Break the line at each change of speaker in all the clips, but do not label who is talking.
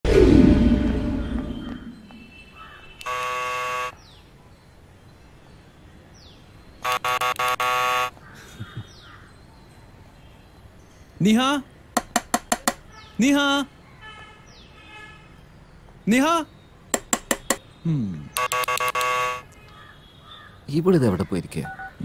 നിഹ നിഹ നിഹ
ഇവളിത് എവിടെ പോയിരിക്കുക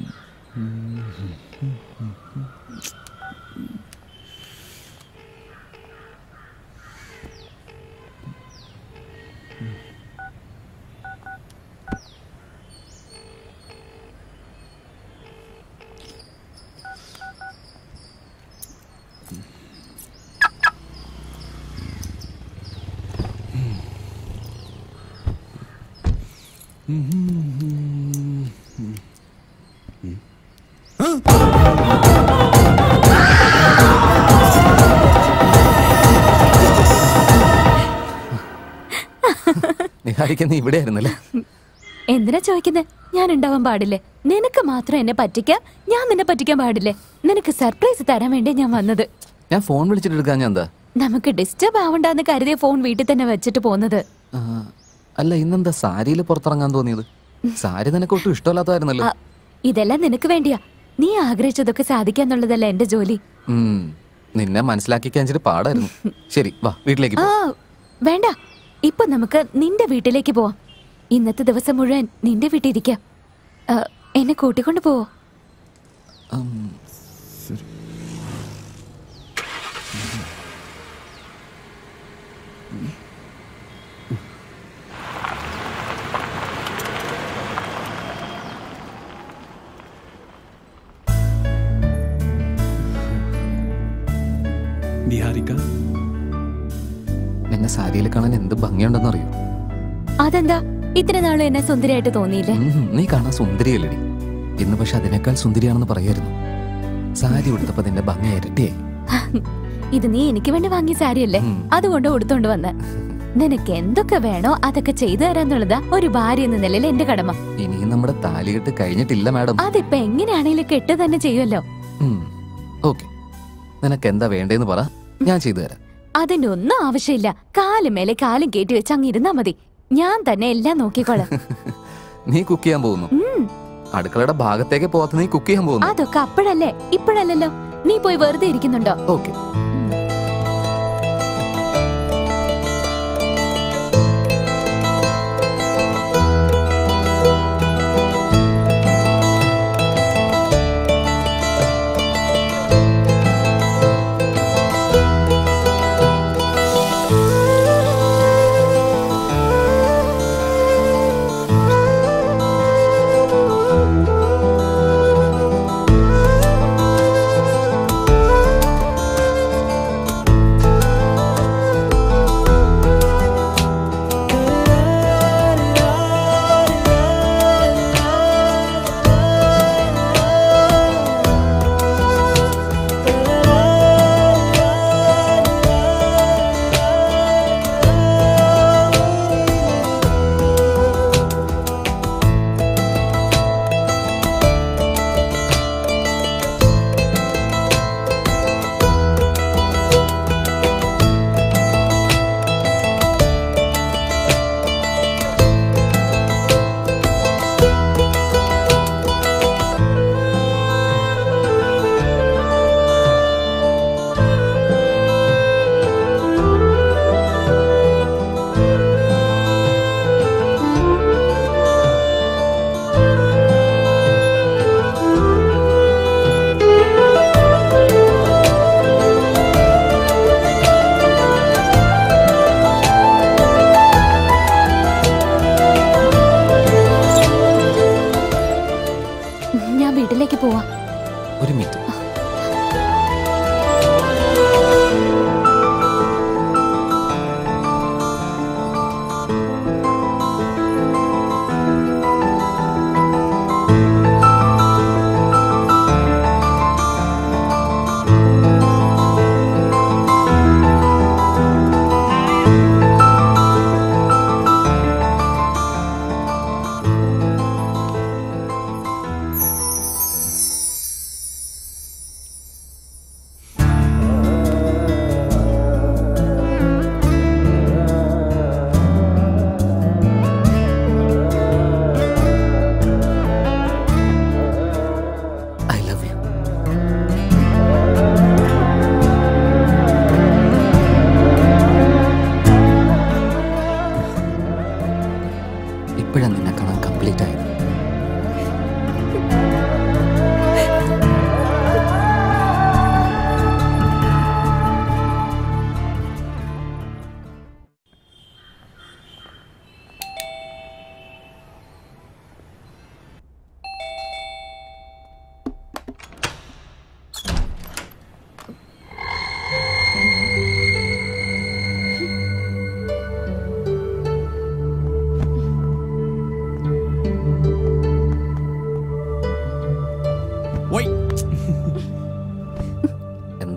നിഹാരിക്ക നീ ഇവിടെ ആയിരുന്നല്ലേ
എന്തിനാ ചോദിക്കുന്നത് ഞാൻ ഉണ്ടാവാൻ പാടില്ലേ നിനക്ക് മാത്രം എന്നെ പറ്റിക്കാൻ ഞാൻ നിന്നെ പറ്റിക്കാൻ പാടില്ലേ നിനക്ക് സർപ്രൈസ് തരാൻ വേണ്ടി ഞാൻ വന്നത്
ഞാൻ ഫോൺ വിളിച്ചിട്ട് എടുക്കാൻ ഞാൻ എന്താ
നമുക്ക് ഡിസ്റ്റർബ് ആവണ്ടെന്ന് കരുതിയ ഫോൺ വീട്ടിൽ തന്നെ വെച്ചിട്ട് പോകുന്നത്
ആ, അല്ല ഇന്നെന്താ സാരിയിൽ പുറത്തിറങ്ങാൻ തോന്നിയത് സാരി നിനക്ക് ഒട്ടും ഇഷ്ടമല്ലാത്തതായിരുന്നല്ലോ
ആ, ഇതെല്ലാം നിനക്ക് വേണ്ടിയാ നീ ആഗ്രഹിച്ചതൊക്കെ സാധിക്കാന്നുള്ളതല്ല എന്റെ ജോലി
ഉം, നിന്നെ മനസ്സിലാക്കിക്കാൻ ഇച്ചിരി പാടായിരുന്നു ശരി വാ വീട്ടിലേക്ക്
ആ
പോ.
വേണ്ട ഇപ്പൊ നമുക്ക് നിന്റെ വീട്ടിലേക്ക് പോവാം ഇന്നത്തെ ദിവസം മുഴുവൻ നിന്റെ വീട്ടിൽ ഇരിക്കാം ആ, എന്നെ കൂട്ടിക്കൊണ്ട് പോവോ
ഉം,
നിഹാരിക്ക
നിന്നെ സാരിയിൽ കാണാൻ എന്ത് ഭംഗിയുണ്ടെന്ന് അറിയോ
അതെന്താ ഇത്ര നാളും എന്നെ സുന്ദരിയായിട്ട് തോന്നിയില്ലേ
ഉം, നീ കാണാൻ സുന്ദരിയല്ലടി ഇന്ന് പക്ഷെ അതിനേക്കാൾ സുന്ദരിയാണെന്ന് പറയായിരുന്നു സാരി ഉടുത്തപ്പോ നിന്റെ ഭംഗി ഇരട്ടിയായി
ഇത് നീ എനിക്ക് വേണ്ടി വാങ്ങിയ സാരിയല്ലേ
ഉം.
അതുകൊണ്ട് ഉടുത്തോണ്ട് വന്ന് നിനക്ക് എന്തൊക്കെ വേണോ അതൊക്കെ ചെയ്തു തരാന്നുള്ളതാ ഒരു ഭാര്യ എന്ന നിലയിൽ എന്റെ കടമ
ഇനിയും നമ്മുടെ താലികെട്ട് കഴിഞ്ഞിട്ടില്ല മാഡം
അതിപ്പോ എങ്ങനെയാണേലും കെട്ട് തന്നെ ചെയ്യുമല്ലോ
ഓക്കെ നിനക്ക് എന്താ വേണ്ടേന്ന് പറ ഞാൻ ചെയ്തു തരാം
അതിനൊന്നും ആവശ്യമില്ല കാലും മേലെ കാലും കയറ്റി വെച്ച് അങ്ങ് ഇരുന്നാ മതി ഞാൻ തന്നെ എല്ലാം നോക്കിക്കോളാം
നീ കുക്ക് ചെയ്യാൻ പോകുന്നു
ഉം,
അടുക്കളയുടെ ഭാഗത്തേക്ക് പോകാത്ത നീ കുക്ക് ചെയ്യാൻ പോകുന്നു
അതൊക്കെ അപ്പോഴല്ലേ ഇപ്പോഴല്ലല്ലോ നീ പോയി വെറുതെ ഇരിക്കുന്നുണ്ടോ
ഓക്കെ
ആ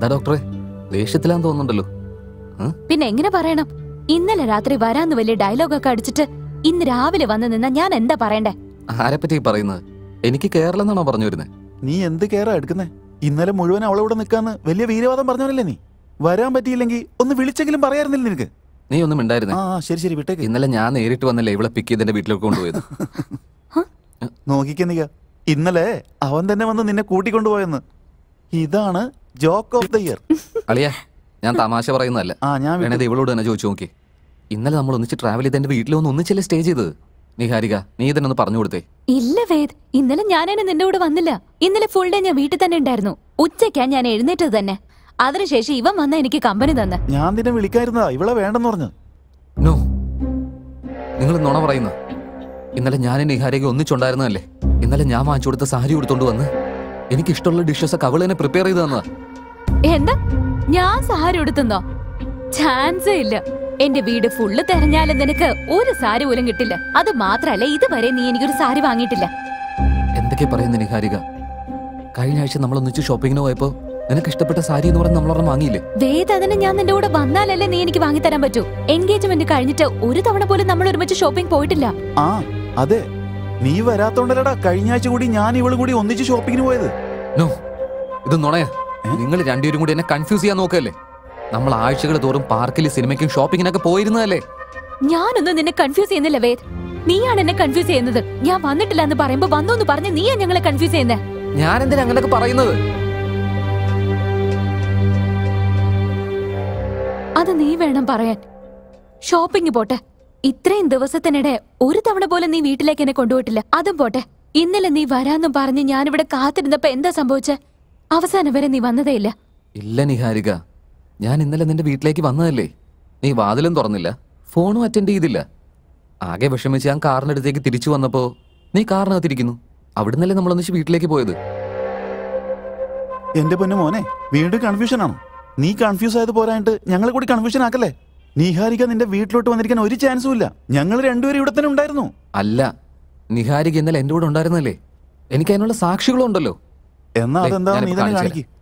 എന്താ ഡോക്ടറെ ദേഷ്യത്തിലാന്ന് തോന്നുന്നുണ്ടല്ലോ ഉം?
പിന്നെ എങ്ങനെ പറയണം ഇന്നലെ രാത്രി വരാന്ന് വലിയ ഡയലോഗൊക്കെ അടിച്ചിട്ട് ഇന്ന് രാവിലെ വന്ന് നിന്നാ ഞാൻ എന്താ പറയണ്ടേ
ആരെപ്പറ്റി ഈ പറയുന്നത് എനിക്ക് കേരളെന്നാണോ പറഞ്ഞു വരുന്നത്
നീ എന്ത് കെയറാ എടുക്കുന്നേ ഇന്നലെ മുഴുവൻ അവളെ ഇവിടെ നിൽക്കാന്ന് വലിയ വീരവാദം പറഞ്ഞവനല്ലേ നീ വരാൻ പറ്റിയില്ലെങ്കിൽ ഒന്ന് വിളിച്ചെങ്കിലും പറയാറുന്നില്ല നിനക്ക്
നീ ഒന്നും ഉണ്ടായിരുന്നേ
ആ ആ, ശരി ശരി വിട്ടേക്ക്
ഇന്നലെ ഞാൻ നേരിട്ട് വന്നല്ലേ ഇവളെ പിക്ക് ചെയ്ത് എന്റെ വീട്ടിലേക്ക് കൊണ്ടുപോയത്
നോക്കിക്ക നീ ഇന്നലെ അവൻ തന്നെ വന്ന് നിന്നെ കൂട്ടിക്കൊണ്ടുപോയെന്ന് ഇതാണ് ജോക്ക് ഓഫ് ദ ഇയർ
അളിയ ഞാൻ തമാശ പറയുന്നതല്ല
ആ ഞാൻ വിട്ടു.
വേണത് ഇവളോട് തന്നെ ചോദിച്ചു നോക്കി ഇന്നലെ നമ്മൾ ഒന്നിച്ച് ട്രാവൽ ചെയ്ത് എന്റെ വീട്ടിൽ ഒന്ന് ഒന്നിച്ചല്ലേ സ്റ്റേ ചെയ്തത് നിഹാരിക നീ ഇതിനൊന്ന് പറഞ്ഞു കൊടുത്തേ
ഇല്ല വേദ് ഇന്നലെ ഞാനതിന് നിന്റെ കൂടെ വന്നില്ല ഇന്നലെ ഫുൾ ഡേ ഞാൻ വീട്ടിൽ തന്നെ ഉണ്ടായിരുന്നു ഉച്ചയ്ക്കാ ഞാൻ എഴുന്നേറ്റത് തന്നെ അതിനുശേഷം ഇവൻ വന്ന എനിക്ക് കമ്പനി തന്ന്
ഞാൻ നിന്നെ വിളിക്കായിരുന്നതാ ഇവളെ വേണ്ടെന്ന് പറഞ്ഞു
നോ നിങ്ങൾ നുണ പറയുന്ന ഇന്നലെ ഞാൻ നിഹാരിക ഒന്നിച്ചുണ്ടായിരുന്നതല്ലേ ഇന്നലെ ഞാൻ വാങ്ങിച്ചു കൊടുത്ത സാരി കൊടുത്തോണ്ട് വന്ന് എനിക്ക് ഇഷ്ടമുള്ള ഡിഷസ് ഒക്കെ അവൾ തന്നെ പ്രിപ്പയർ ചെയ്ത് തന്നതാ
എന്താ ഞാൻ സാരി ഉടുത്തുന്നോ ചാൻസേ ഇല്ല എന്റെ വീട് ഫുള്ള് തെരഞ്ഞാലും നിനക്ക് ഒരു സാരി പോലും കിട്ടില്ല അത് മാത്രല്ല ഇതുവരെ നീ എനിക്കൊരു സാരി വാങ്ങിയിട്ടില്ല
എന്തൊക്കെ പറയുന്ന നിഹാരിക കഴിഞ്ഞ ആഴ്ച നമ്മൾ ഒന്നിച്ച് ഷോപ്പിങ്ങിന് പോയപ്പോ നിനക്ക് ഇഷ്ടപ്പെട്ട സാരി എന്ന് പറഞ്ഞ് നമ്മളൊരെണ്ണം വാങ്ങിയില്ലേ
വേദ അതിന് ഞാൻ നിന്റെ കൂടെ വന്നാലല്ലേ നീ എനിക്ക് വാങ്ങിത്തരാൻ പറ്റൂ എൻഗേജ്മെന്റ് കഴിഞ്ഞിട്ട് ഒരു തവണ പോലും നമ്മൾ ഒരുമിച്ച് ഷോപ്പിംഗ് പോയിട്ടില്ല
ആ അതെ നീ വരാത്തോണ്ടല്ലടാ കഴിഞ്ഞ ആഴ്ച കൂടി ഞാൻ ഇവളും കൂടി ഒന്നിച്ച് ഷോപ്പിങ്ങിന് പോയത്
നോ ഇത് നുണയാ നിങ്ങൾ രണ്ടുപേരും കൂടി എന്നെ കൺഫ്യൂസ് ചെയ്യാൻ നോക്കല്ലേ നമ്മൾ ആഴ്ചകൾ തോറും പാർക്കിൽ സിനിമയ്ക്കും ഷോപ്പിങ്ങിനൊക്കെ പോയിരുന്നതല്ലേ
ഞാനൊന്നും നിന്നെ കൺഫ്യൂസ് ചെയ്യുന്നില്ല വേദ് നീയാണ് എന്നെ കൺഫ്യൂസ് ചെയ്യുന്നത് ഞാൻ വന്നിട്ടില്ല എന്ന് പറയുമ്പോ വന്നു എന്ന് പറഞ്ഞ് നീയാ ഞങ്ങളെ കൺഫ്യൂസ് ചെയ്യുന്നത്
ഞാൻ എന്തിനാ അങ്ങനെയൊക്കെ പറയുന്നത്
അത് നീ വേണം പറയാൻ ഷോപ്പിംഗ് പോട്ടെ ഇത്രയും ദിവസത്തിനിടെ ഒരു തവണ പോലും നീ വീട്ടിലേക്ക് എന്നെ കൊണ്ടുപോയിട്ടില്ല അതും പോട്ടെ ഇന്നലെ നീ വരാന്നും പറഞ്ഞ് ഞാനിവിടെ കാത്തിരുന്നപ്പോ എന്താ സംഭവിച്ചേ അവസാനം വരെ നീ വന്നതേയില്ല
ഇല്ല നിഹാരിക ഞാൻ ഇന്നലെ നിന്റെ വീട്ടിലേക്ക് വന്നതല്ലേ നീ വാതിലും തുറന്നില്ല ഫോണും അറ്റൻഡ് ചെയ്തില്ല ആകെ വിഷമിച്ച് ഞാൻ കാറിനടുത്തേക്ക് തിരിച്ചു വന്നപ്പോ നീ കാറിനകത്തിരിക്കുന്നു അവിടുന്നല്ലേ നമ്മളൊന്നിച്ച് വീട്ടിലേക്ക് പോയത്
എന്റെ പൊന്നു മോനെ വീണ്ടും കൺഫ്യൂഷൻ ആണോ നീ കൺഫ്യൂസ് ആയത് പോരായിട്ട് ഞങ്ങളെ കൂടി കൺഫ്യൂഷൻ ആക്കല്ലേ നീഹാരിക നിന്റെ വീട്ടിലോട്ട് വന്നിരിക്കാൻ ഒരു ചാൻസും ഇല്ല ഞങ്ങൾ രണ്ടുപേരും ഇവിടെ തന്നെ ഉണ്ടായിരുന്നു
അല്ല നിഹാരിക ഇന്നലെ എന്റെ കൂടെ ഉണ്ടായിരുന്നല്ലേ എനിക്ക് അതിനുള്ള സാക്ഷികളും ഉണ്ടല്ലോ
എന്നാ
ദേ,
അതെന്താ നീ
ഞാനിപ്പോ
തന്നെ
കാണിച്ചു
കാണിക്ക്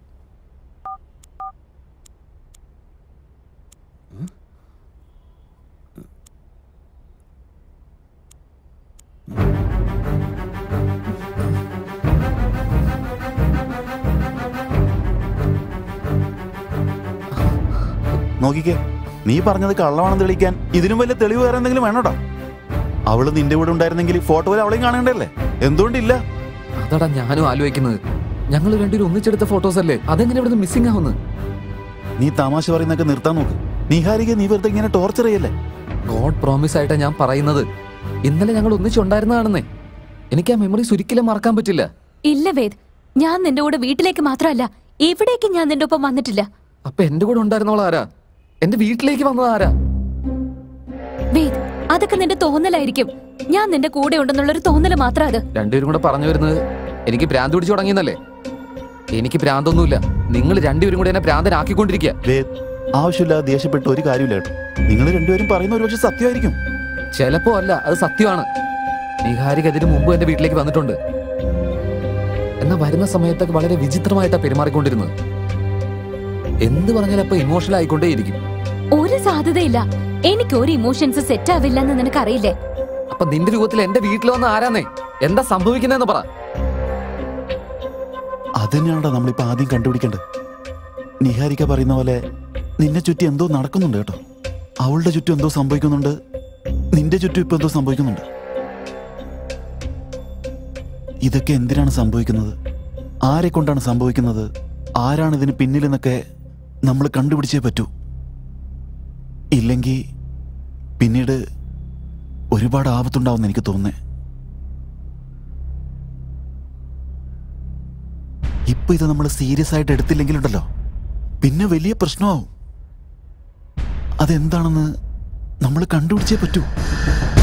നോക്കിക്കേ നീ പറഞ്ഞത് കള്ളമാണെന്ന് തെളിയിക്കാൻ ഇതിനും വലിയ തെളിവ് വേറെ എന്തെങ്കിലും വേണോടാ അവള് നിന്റെ കൂടെ ഉണ്ടായിരുന്നെങ്കിൽ ഫോട്ടോയിൽ അവളെയും കാണേണ്ടല്ലേ എന്തുകൊണ്ടില്ല
അതാടാ ഞാനും ആലോചിക്കുന്നത് ഞങ്ങൾ രണ്ടുപേരും ഒന്നിച്ചെടുത്ത ഫോട്ടോസ് അല്ലേ അതെങ്ങനെ ഇവിടുന്ന് മിസ്സിംഗ് ആവുന്നു
നീ തമാശ പറയുന്നൊക്കെ നിർത്താൻ നോക്ക് നീഹാരിക നീ വെറുതെ ഇങ്ങനെ ടോർച്ചർ ചെയ്യല്ലേ
ഗോഡ് പ്രോമിസ് ആയിട്ടാ ഞാൻ പറയുന്നത് ഇന്നലെ ഞങ്ങൾ ഒന്നിച്ചുണ്ടായിരുന്നതാണെന്നേ എനിക്ക് ആ മെമ്മറീസ് ഒരിക്കലും മറക്കാൻ പറ്റില്ല
ഇല്ല വേദ് ഞാൻ നിന്റെ കൂടെ വീട്ടിലേക്ക് മാത്രമല്ല എവിടേക്ക് ഞാൻ നിന്റെ ഒപ്പം വന്നിട്ടില്ല
അപ്പൊ എന്റെ കൂടെ ഉണ്ടായിരുന്നോളാ ആരാ എന്റെ വീട്ടിലേക്ക് വന്നത് ആരാ
വേദ് അതൊക്കെ നിന്റെ തോന്നലായിരിക്കും ഞാൻ നിന്റെ കൂടെ ഉണ്ടെന്നുള്ളൊരു തോന്നല് മാത്രം അത്
രണ്ടുപേരും കൂടെ പറഞ്ഞു വരുന്നത് എനിക്ക് ഭ്രാന്ത് പിടിച്ചു തുടങ്ങിയെന്നല്ലേ എനിക്ക് ഭ്രാന്തൊന്നുമില്ല നിങ്ങൾ രണ്ടുപേരും കൂടെ എന്നെ ഭ്രാന്തനാക്കിക്കൊണ്ടിരിക്കുക
വേദ് ആവശ്യമില്ലാതെ ദേഷ്യപ്പെട്ട് ഒരു കാര്യമില്ല കേട്ടോ നിങ്ങൾ രണ്ടുപേരും പറയുന്ന ഒരുപക്ഷെ സത്യമായിരിക്കും
ചിലപ്പോ അല്ല അത് സത്യമാണ് നിഹാരിക അതിന് മുമ്പ് എന്റെ വീട്ടിലേക്ക് വന്നിട്ടുണ്ട് എന്നാ വരുന്ന സമയത്തൊക്കെ വളരെ വിചിത്രമായിട്ടാ പെരുമാറിക്കൊണ്ടിരുന്നത് എന്ത് പറഞ്ഞാലും അപ്പൊ ഇമോഷണൽ ആയിക്കൊണ്ടേയിരിക്കും
ഒരു സാധ്യതയില്ല എനിക്ക് ഒരു ഇമോഷൻസ് സെറ്റ് ആവില്ല എന്ന് നിനക്കറിയില്ലേ
അപ്പൊ നിന്റെ രൂപത്തിൽ എന്റെ വീട്ടിൽ വന്ന ആരാന്നേ എന്താ സംഭവിക്കുന്നതെന്ന് പറ
അത് തന്നെയാണോ നമ്മളിപ്പോ ആദ്യം കണ്ടുപിടിക്കേണ്ടത് നിഹാരിക പറയുന്ന പോലെ നിന്നെ ചുറ്റി എന്തോ നടക്കുന്നുണ്ട് കേട്ടോ അവളുടെ ചുറ്റും എന്തോ സംഭവിക്കുന്നുണ്ട് നിന്റെ ചുറ്റും ഇപ്പൊ എന്തോ സംഭവിക്കുന്നുണ്ട് ഇതൊക്കെ എന്തിനാണ് സംഭവിക്കുന്നത് ആരെ കൊണ്ടാണ് സംഭവിക്കുന്നത് ആരാണ് ഇതിന് പിന്നിലെന്നൊക്കെ നമ്മൾ കണ്ടുപിടിച്ചേ പറ്റൂ ഇല്ലെങ്കിൽ പിന്നീട് ഒരുപാട് ആപത്തുണ്ടാവുമെന്ന് എനിക്ക് തോന്നുന്നേ ഇപ്പൊ ഇത് നമ്മൾ സീരിയസ് ആയിട്ട് എടുത്തില്ലെങ്കിലുണ്ടല്ലോ പിന്നെ വലിയ പ്രശ്നമാവും അതെന്താണെന്ന് നമ്മൾ കണ്ടുപിടിച്ചേ പറ്റൂ